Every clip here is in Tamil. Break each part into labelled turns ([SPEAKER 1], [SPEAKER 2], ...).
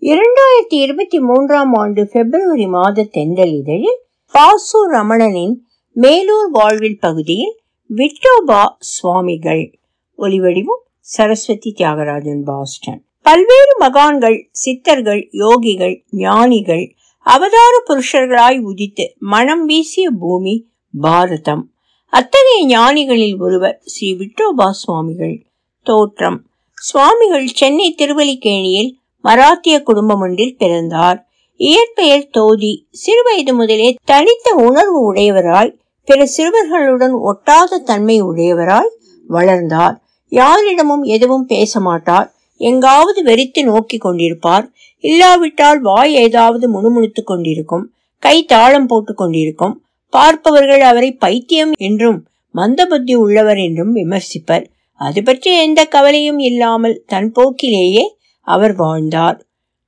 [SPEAKER 1] இரண்டாயிரத்தி இருபத்தி மூன்றாம் ஆண்டு பிப்ரவரி மாத தென்றல் இதழில் பாசு ரமணனின் மேலூர் வாழ்வில் பகுதியில் விட்டோபா சுவாமிகள் ஒலிவடிவும் சரஸ்வதி தியாகராஜன் பாஸ்டன் பல்வேறு மகான்கள் சித்தர்கள் யோகிகள் ஞானிகள் அவதார புருஷர்களாய் உதித்து மனம் வீசிய பூமி பாரதம் அத்தகைய ஞானிகளில் ஒருவர் ஸ்ரீ விட்டோபா சுவாமிகள் தோற்றம் சுவாமிகள் சென்னை திருவல்லிக்கேணியில் மராத்திய குடும்பம் ஒன்றில் பிறந்தார் இயற்பெயர் தோதி சிறுவயது முதலே தனித்த உணர்வு உடையவராய் பிற சிறுவர்களுடன் ஒட்டாத தன்மை உடையவராய் வளர்ந்தார் யாரிடமும் எதுவும் பேச மாட்டார் எங்காவது வெறித்து நோக்கி கொண்டிருப்பார் இல்லாவிட்டால் வாய் ஏதாவது முணுமுணுத்துக் கொண்டிருக்கும் கை தாளம் போட்டுக் கொண்டிருக்கும் பார்ப்பவர்கள் அவரை பைத்தியம் என்றும் மந்தபுத்தி உள்ளவர் என்றும் விமர்சிப்பர் அது பற்றி எந்த கவலையும் இல்லாமல் தன் போக்கிலேயே அவர் வாழ்ந்தார்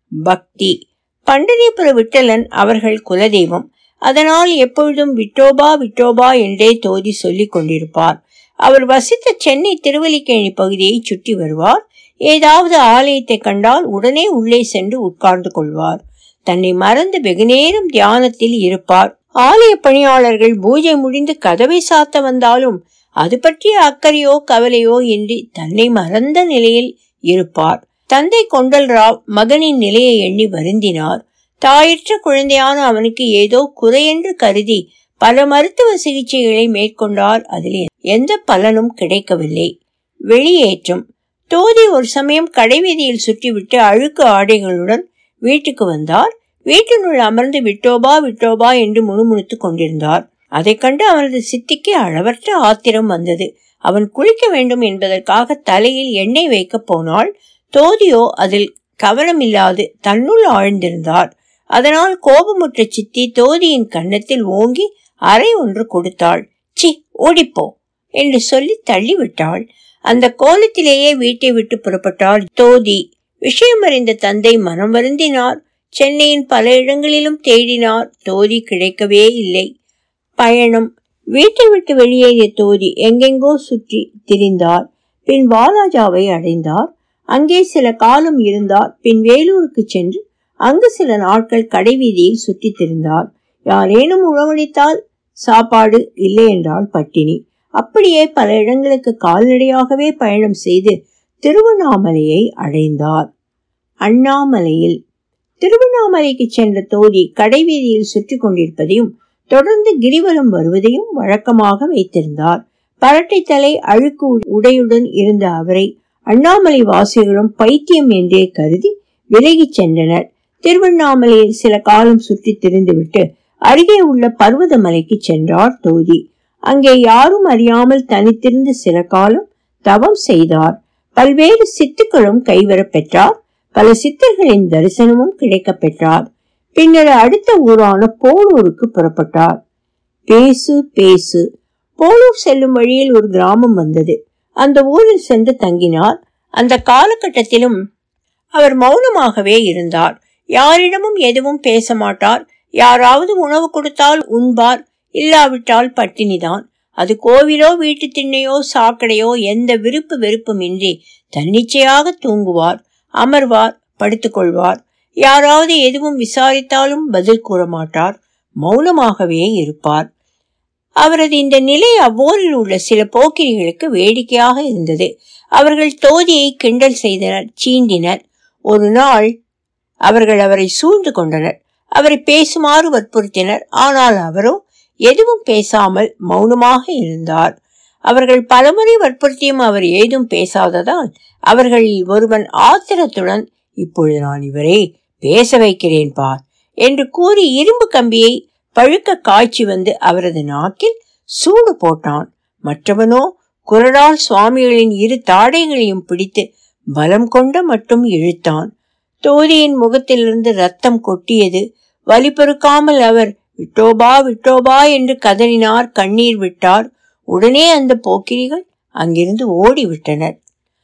[SPEAKER 1] பக்தி பண்டரிபுர விட்டலன் அவர்கள் குலதெய்வம் அதனால் எப்பொழுதும் விட்டோபா விட்டோபா என்றே தோதி சொல்லிக் கொண்டிருப்பார் அவர் வசித்த சென்னை திருவல்லிக்கேணி பகுதியை சுற்றி வருவார் ஏதாவது ஆலயத்தை கண்டால் உடனே உள்ளே சென்று உட்கார்ந்து கொள்வார் தன்னை மறந்து வெகுநேரம் தியானத்தில் இருப்பார் ஆலய பணியாளர்கள் பூஜை முடிந்து கதவை சாத்த வந்தாலும் அது பற்றிய அக்கறையோ கவலையோ இன்றி தன்னை மறந்த நிலையில் இருப்பார் தந்தை கொண்டல் ராவ் மகனின் நிலையை எண்ணி வருந்தினார் தாயற்ற குழந்தையான அவனுக்கு ஏதோ குறையென்று கருதி பல மருத்துவ சிகிச்சைகளை மேற்கொண்டார் அதில் எந்த பலனும் கிடைக்கவில்லை வெளியேற்றம் தோதி ஒரு சமயம் கடைவீதியில் சுற்றிவிட்டு அழுக்கு ஆடைகளுடன் வீட்டுக்கு வந்தார் வீட்டினுள் அமர்ந்து விட்டோபா விட்டோபா என்று முணுமுணுத்துக் கொண்டிருந்தார் அதை கண்டு அவனது சித்திக்கு அளவற்ற ஆத்திரம் வந்தது அவன் குளிக்க வேண்டும் என்பதற்காக தலையில் எண்ணெய் வைக்க போனால் தோதியோ அதில் கவனமில்லாது தன்னுள் ஆழ்ந்திருந்தார் அதனால் கோபமுற்ற சித்தி தோதியின் கன்னத்தில் ஓங்கி அறை ஒன்று கொடுத்தாள் சி ஓடிப்போ என்று சொல்லி தள்ளிவிட்டாள் அந்த கோலத்திலேயே வீட்டை விட்டு புறப்பட்டார் தோதி விஷயம் அறிந்த தந்தை மனம் வருந்தினார் சென்னையின் பல இடங்களிலும் தேடினார் தோதி கிடைக்கவே இல்லை பயணம் வீட்டை விட்டு வெளியேறிய தோதி எங்கெங்கோ சுற்றி திரிந்தார் பின் வாலாஜாவை அடைந்தார் அங்கே சில காலம் இருந்தார் பின் வேலூருக்கு சென்று அங்கு சில நாட்கள் கடைவீதியில் சுற்றி திரிந்தார் யாரேனும் உணவளித்தால் சாப்பாடு இல்லை என்றால் பட்டினி அப்படியே பல இடங்களுக்கு கால்நடையாகவே பயணம் செய்து திருவண்ணாமலையை அடைந்தார் அண்ணாமலையில் திருவண்ணாமலைக்கு சென்ற தோதி கடைவீதியில் சுற்றி கொண்டிருப்பதையும் தொடர்ந்து கிரிவலம் வருவதையும் வழக்கமாக வைத்திருந்தார் பரட்டை தலை அழுக்கு உடையுடன் இருந்த அவரை அண்ணாமலை வாசிகளும் பைத்தியம் என்றே கருதி விலகிச் சென்றனர் திருவண்ணாமலையில் சில காலம் சுற்றி திரிந்துவிட்டு அருகே உள்ள பர்வத மலைக்கு சென்றார் தோதி அங்கே யாரும் அறியாமல் தனித்திருந்து சில காலம் தவம் செய்தார் பல்வேறு சித்துக்களும் கைவர பெற்றார் பல சித்தர்களின் தரிசனமும் கிடைக்க பெற்றார் பின்னர் அடுத்த ஊரான போலூருக்கு புறப்பட்டார் பேசு பேசு போலூர் செல்லும் வழியில் ஒரு கிராமம் வந்தது அந்த ஊரில் சென்று தங்கினார் அந்த காலகட்டத்திலும் அவர் மௌனமாகவே இருந்தார் யாரிடமும் எதுவும் பேச மாட்டார் யாராவது உணவு கொடுத்தால் உண்பார் இல்லாவிட்டால் பட்டினிதான் அது கோவிலோ வீட்டு திண்ணையோ சாக்கடையோ எந்த விருப்பு வெறுப்பும் இன்றி தன்னிச்சையாக தூங்குவார் அமர்வார் படுத்துக்கொள்வார் யாராவது எதுவும் விசாரித்தாலும் பதில் கூற மாட்டார் மௌனமாகவே இருப்பார் அவரது இந்த நிலை அவ்வூரில் உள்ள சில போக்கிரிகளுக்கு வேடிக்கையாக இருந்தது அவர்கள் தோதியை கிண்டல் செய்தனர் சீண்டினர் ஒரு நாள் அவர்கள் அவரை சூழ்ந்து கொண்டனர் அவரை பேசுமாறு வற்புறுத்தினர் ஆனால் அவரோ எதுவும் பேசாமல் மௌனமாக இருந்தார் அவர்கள் பலமுறை வற்புறுத்தியும் அவர் ஏதும் பேசாததால் அவர்களில் ஒருவன் ஆத்திரத்துடன் இப்பொழுது நான் இவரை பேச வைக்கிறேன் பார் என்று கூறி இரும்பு கம்பியை பழுக்க காய்ச்சி வந்து அவரது நாக்கில் சூடு போட்டான் மற்றவனோ குரடால் சுவாமிகளின் இரு தாடைகளையும் பிடித்து பலம் கொண்ட மட்டும் இழுத்தான் தோதியின் முகத்திலிருந்து ரத்தம் கொட்டியது வலி பொறுக்காமல் அவர் விட்டோபா விட்டோபா என்று கதறினார் கண்ணீர் விட்டார் உடனே அந்த போக்கிரிகள் அங்கிருந்து ஓடிவிட்டனர்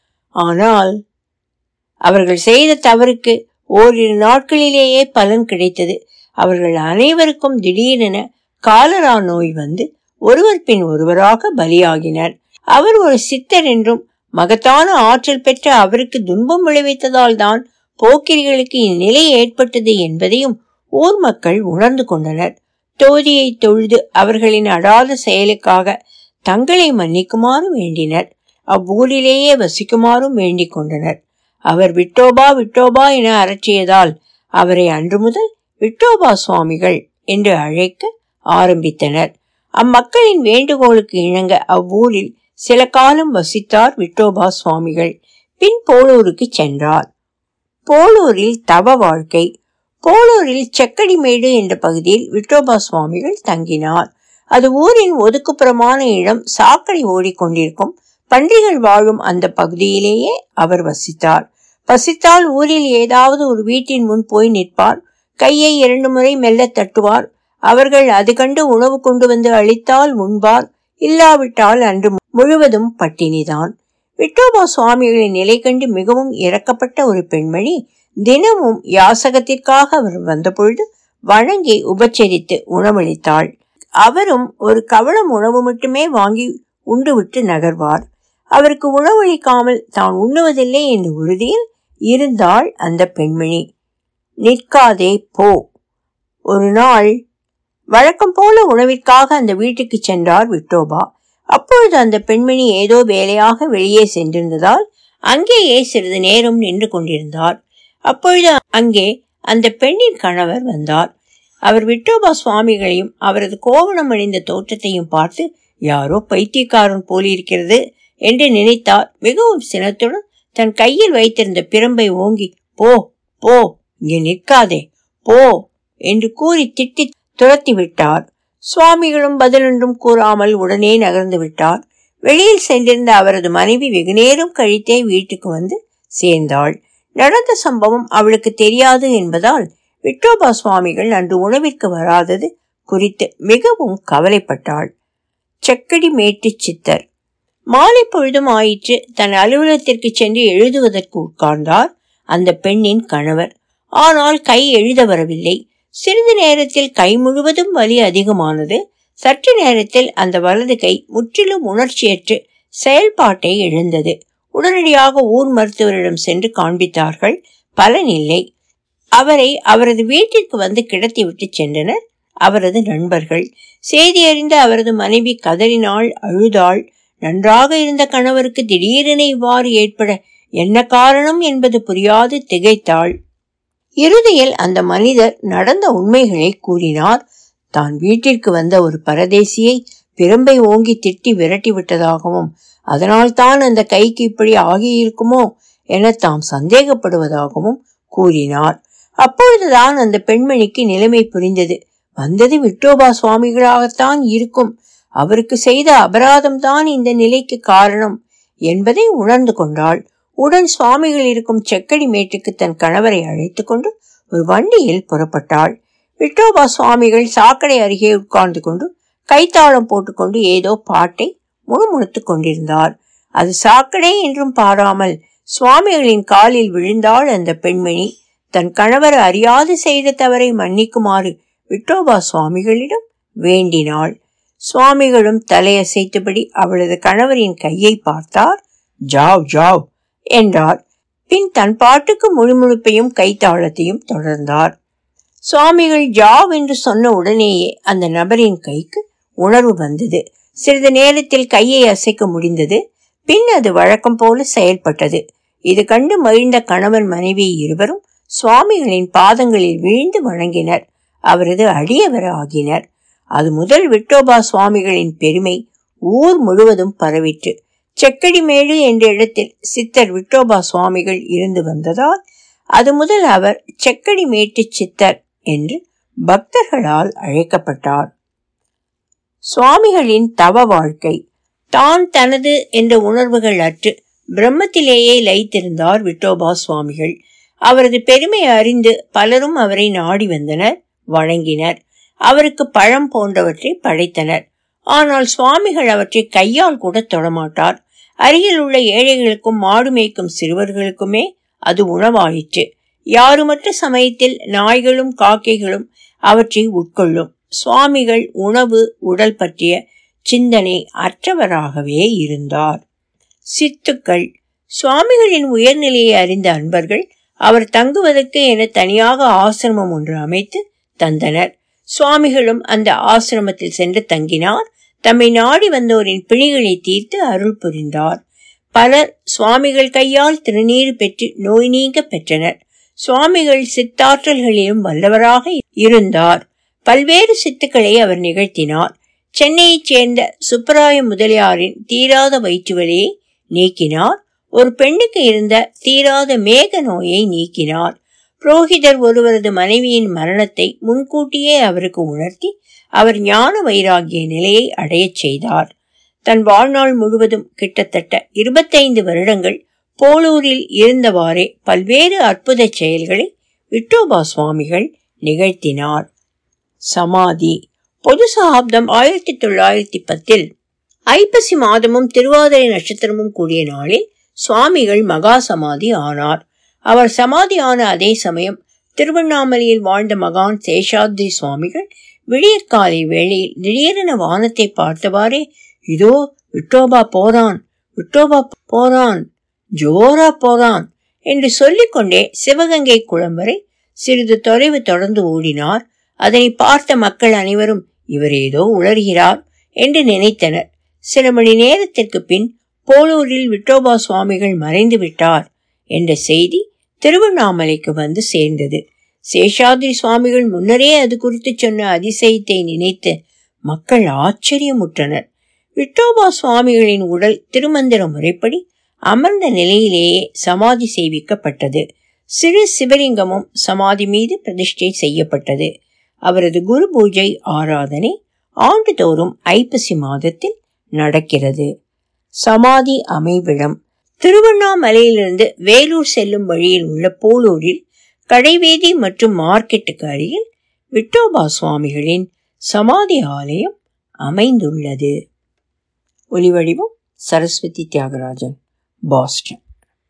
[SPEAKER 1] ஆனால் அவர்கள் செய்த தவறுக்கு ஓரிரு நாட்களிலேயே பலன் கிடைத்தது அவர்கள் அனைவருக்கும் திடீரென காலரா நோய் வந்து ஒருவர் பின் ஒருவராக பலியாகினர் அவர் ஒரு சித்தர் என்றும் மகத்தான ஆற்றல் பெற்ற அவருக்கு துன்பம் விளைவித்ததால் தான் போக்கிரிகளுக்கு இந்நிலை ஏற்பட்டது என்பதையும் ஊர் மக்கள் உணர்ந்து கொண்டனர் தோதியை தொழுது அவர்களின் அடாத செயலுக்காக தங்களை மன்னிக்குமாறு வேண்டினர் அவ்வூரிலேயே வசிக்குமாறும் வேண்டிக் கொண்டனர் அவர் விட்டோபா விட்டோபா என அரற்றியதால் அவரை அன்று முதல் விட்டோபா சுவாமிகள் என்று அழைக்க ஆரம்பித்தனர் அம்மக்களின் வேண்டுகோளுக்கு இணங்க அவ்வூரில் சில காலம் வசித்தார் விட்டோபா சுவாமிகள் பின் போலூருக்கு சென்றார் போலூரில் தவ வாழ்க்கை போலூரில் செக்கடிமேடு என்ற பகுதியில் விட்டோபா சுவாமிகள் தங்கினார் அது ஊரின் ஒதுக்குப்புறமான இடம் சாக்கடை ஓடிக்கொண்டிருக்கும் பன்றிகள் வாழும் அந்த பகுதியிலேயே அவர் வசித்தார் பசித்தால் ஊரில் ஏதாவது ஒரு வீட்டின் முன் போய் நிற்பார் கையை இரண்டு முறை மெல்ல தட்டுவார் அவர்கள் அது கண்டு உணவு கொண்டு வந்து அளித்தால் உண்பார் இல்லாவிட்டால் அன்று முழுவதும் பட்டினிதான் விட்டோபா சுவாமிகளின் நிலை கண்டு மிகவும் இறக்கப்பட்ட ஒரு பெண்மணி தினமும் யாசகத்திற்காக அவர் வந்தபொழுது வழங்கி உபச்சரித்து உணவளித்தாள் அவரும் ஒரு கவளம் உணவு மட்டுமே வாங்கி உண்டுவிட்டு நகர்வார் அவருக்கு உணவளிக்காமல் தான் உண்ணுவதில்லை என்ற உறுதியில் இருந்தாள் அந்த பெண்மணி நிற்காதே போ ஒரு நாள் வழக்கம் போல உணவிற்காக அந்த வீட்டுக்கு சென்றார் விட்டோபா அப்பொழுது அந்த பெண்மணி ஏதோ வேலையாக வெளியே சென்றிருந்ததால் அங்கேயே சிறிது நேரம் நின்று கொண்டிருந்தார் அப்பொழுது அங்கே அந்த பெண்ணின் கணவர் வந்தார் அவர் விட்டோபா சுவாமிகளையும் அவரது கோவணம் அணிந்த தோற்றத்தையும் பார்த்து யாரோ பைத்தியக்காரன் போலிருக்கிறது என்று நினைத்தார் மிகவும் சினத்துடன் தன் கையில் வைத்திருந்த பிரம்பை ஓங்கி போ போ இங்கே நிற்காதே போ என்று கூறி திட்டி துரத்தி விட்டார் சுவாமிகளும் பதிலொன்றும் கூறாமல் உடனே நகர்ந்து விட்டார் வெளியில் சென்றிருந்த அவரது மனைவி வெகுநேரம் கழித்தே வீட்டுக்கு வந்து சேர்ந்தாள் நடந்த சம்பவம் அவளுக்கு தெரியாது என்பதால் விட்டோபா சுவாமிகள் அன்று உணவிற்கு வராதது குறித்து மிகவும் கவலைப்பட்டாள் செக்கடி மேட்டு சித்தர் மாலை பொழுதும் ஆயிற்று தன் அலுவலகத்திற்கு சென்று எழுதுவதற்கு உட்கார்ந்தார் அந்த பெண்ணின் கணவர் ஆனால் கை எழுத வரவில்லை சிறிது நேரத்தில் கை முழுவதும் வலி அதிகமானது சற்று நேரத்தில் அந்த வலது கை முற்றிலும் உணர்ச்சியற்று செயல்பாட்டை இழந்தது உடனடியாக ஊர் மருத்துவரிடம் சென்று காண்பித்தார்கள் பலனில்லை அவரை அவரது வீட்டிற்கு வந்து கிடத்திவிட்டு சென்றனர் அவரது நண்பர்கள் செய்தி அறிந்த அவரது மனைவி கதறினாள் அழுதாள் நன்றாக இருந்த கணவருக்கு திடீரென இவ்வாறு ஏற்பட என்ன காரணம் என்பது புரியாது திகைத்தாள் இறுதியில் அந்த மனிதர் நடந்த உண்மைகளை கூறினார் தான் வீட்டிற்கு வந்த ஒரு பரதேசியை பிரம்பை ஓங்கி திட்டி விரட்டி விட்டதாகவும் அதனால் தான் அந்த கைக்கு இப்படி ஆகியிருக்குமோ என தாம் சந்தேகப்படுவதாகவும் கூறினார் அப்பொழுதுதான் அந்த பெண்மணிக்கு நிலைமை புரிந்தது வந்தது விட்டோபா சுவாமிகளாகத்தான் இருக்கும் அவருக்கு செய்த அபராதம் தான் இந்த நிலைக்கு காரணம் என்பதை உணர்ந்து கொண்டாள் உடன் சுவாமிகள் இருக்கும் செக்கடி மேட்டுக்கு தன் கணவரை அழைத்து கொண்டு ஒரு வண்டியில் புறப்பட்டாள் விட்டோபா சுவாமிகள் சாக்கடை அருகே உட்கார்ந்து கொண்டு கைத்தாளம் போட்டுக்கொண்டு ஏதோ பாட்டை முணுமுணுத்துக் கொண்டிருந்தார் அது சாக்கடை என்றும் பாராமல் சுவாமிகளின் காலில் விழுந்தாள் அந்த பெண்மணி தன் கணவர் அறியாது செய்த தவறை மன்னிக்குமாறு விட்டோபா சுவாமிகளிடம் வேண்டினாள் சுவாமிகளும் தலையசைத்தபடி அவளது கணவரின் கையை பார்த்தார் ஜாவ் ஜாவ் என்றார் பின் தன் பாட்டுக்கு முழுமுழுப்பையும் கைத்தாளத்தையும் தொடர்ந்தார் சுவாமிகள் ஜாவ் என்று சொன்ன உடனேயே அந்த நபரின் கைக்கு உணர்வு வந்தது சிறிது நேரத்தில் கையை அசைக்க முடிந்தது பின் அது வழக்கம் போல செயல்பட்டது இது கண்டு மகிழ்ந்த கணவன் மனைவி இருவரும் சுவாமிகளின் பாதங்களில் வீழ்ந்து வணங்கினர் அவரது அடியவர் ஆகினர் அது முதல் விட்டோபா சுவாமிகளின் பெருமை ஊர் முழுவதும் பரவிற்று செக்கடிமேடு என்ற இடத்தில் சித்தர் விட்டோபா சுவாமிகள் இருந்து வந்ததால் அது முதல் அவர் செக்கடிமேட்டு சித்தர் என்று பக்தர்களால் அழைக்கப்பட்டார் சுவாமிகளின் தவ வாழ்க்கை தான் தனது என்ற உணர்வுகள் அற்று பிரம்மத்திலேயே லயித்திருந்தார் விட்டோபா சுவாமிகள் அவரது பெருமை அறிந்து பலரும் அவரை நாடி வந்தனர் வணங்கினர் அவருக்கு பழம் போன்றவற்றை படைத்தனர் ஆனால் சுவாமிகள் அவற்றை கையால் கூட தொடமாட்டார் அருகில் உள்ள ஏழைகளுக்கும் மாடு மேய்க்கும் சிறுவர்களுக்குமே அது உணவாயிற்று யாருமற்ற சமயத்தில் நாய்களும் காக்கைகளும் அவற்றை உட்கொள்ளும் சுவாமிகள் உணவு உடல் பற்றிய சிந்தனை அற்றவராகவே இருந்தார் சித்துக்கள் சுவாமிகளின் உயர்நிலையை அறிந்த அன்பர்கள் அவர் தங்குவதற்கு என தனியாக ஆசிரமம் ஒன்று அமைத்து தந்தனர் சுவாமிகளும் அந்த ஆசிரமத்தில் சென்று தங்கினார் தம்மை நாடி வந்தோரின் பிணிகளை தீர்த்து அருள் புரிந்தார் பலர் சுவாமிகள் கையால் திருநீர் பெற்று நோய் நீங்க பெற்றனர் சுவாமிகள் சித்தாற்றல்களிலும் வல்லவராக இருந்தார் பல்வேறு சித்துக்களை அவர் நிகழ்த்தினார் சென்னையைச் சேர்ந்த சுப்பராய முதலியாரின் தீராத வயிற்று வலியை நீக்கினார் ஒரு பெண்ணுக்கு இருந்த தீராத மேக நோயை நீக்கினார் புரோகிதர் ஒருவரது மனைவியின் மரணத்தை முன்கூட்டியே அவருக்கு உணர்த்தி அவர் ஞான வைராகிய நிலையை அடையச் செய்தார் தன் வாழ்நாள் முழுவதும் கிட்டத்தட்ட இருபத்தைந்து வருடங்கள் போலூரில் இருந்தவாறே பல்வேறு அற்புத செயல்களை விட்டோபா சுவாமிகள் நிகழ்த்தினார் சமாதி பொது சகாப்தம் ஆயிரத்தி தொள்ளாயிரத்தி பத்தில் ஐப்பசி மாதமும் திருவாதிரை நட்சத்திரமும் கூடிய நாளில் சுவாமிகள் மகா சமாதி ஆனார் அவர் சமாதி ஆன அதே சமயம் திருவண்ணாமலையில் வாழ்ந்த மகான் சேஷாத்ரி சுவாமிகள் விடியற்காலை வேளையில் திடீரென வானத்தை பார்த்தவாறே இதோ விட்டோபா போறான் விட்டோபா போறான் ஜோரா போறான் என்று சொல்லிக்கொண்டே சிவகங்கை குளம் வரை சிறிது தொலைவு தொடர்ந்து ஓடினார் அதனை பார்த்த மக்கள் அனைவரும் இவர் ஏதோ உளறுகிறார் என்று நினைத்தனர் சில மணி நேரத்திற்கு பின் போலூரில் விட்டோபா சுவாமிகள் மறைந்து விட்டார் என்ற செய்தி திருவண்ணாமலைக்கு வந்து சேர்ந்தது சேஷாத்ரி சுவாமிகள் முன்னரே அது குறித்து சொன்ன அதிசயத்தை நினைத்து மக்கள் ஆச்சரியமுற்றனர் விட்டோபா சுவாமிகளின் உடல் திருமந்திர முறைப்படி அமர்ந்த நிலையிலேயே சமாதி செய்விக்கப்பட்டது சிறு சிவலிங்கமும் சமாதி மீது பிரதிஷ்டை செய்யப்பட்டது அவரது குரு பூஜை ஆராதனை ஆண்டுதோறும் ஐப்பசி மாதத்தில் நடக்கிறது சமாதி அமைவிடம் திருவண்ணாமலையிலிருந்து வேலூர் செல்லும் வழியில் உள்ள போலூரில் கடைவீதி மற்றும் மார்க்கெட்டுக்கு அருகில் விட்டோபா சுவாமிகளின் சமாதி ஆலயம் அமைந்துள்ளது ஒலிவடிவம் சரஸ்வதி தியாகராஜன் பாஸ்டன்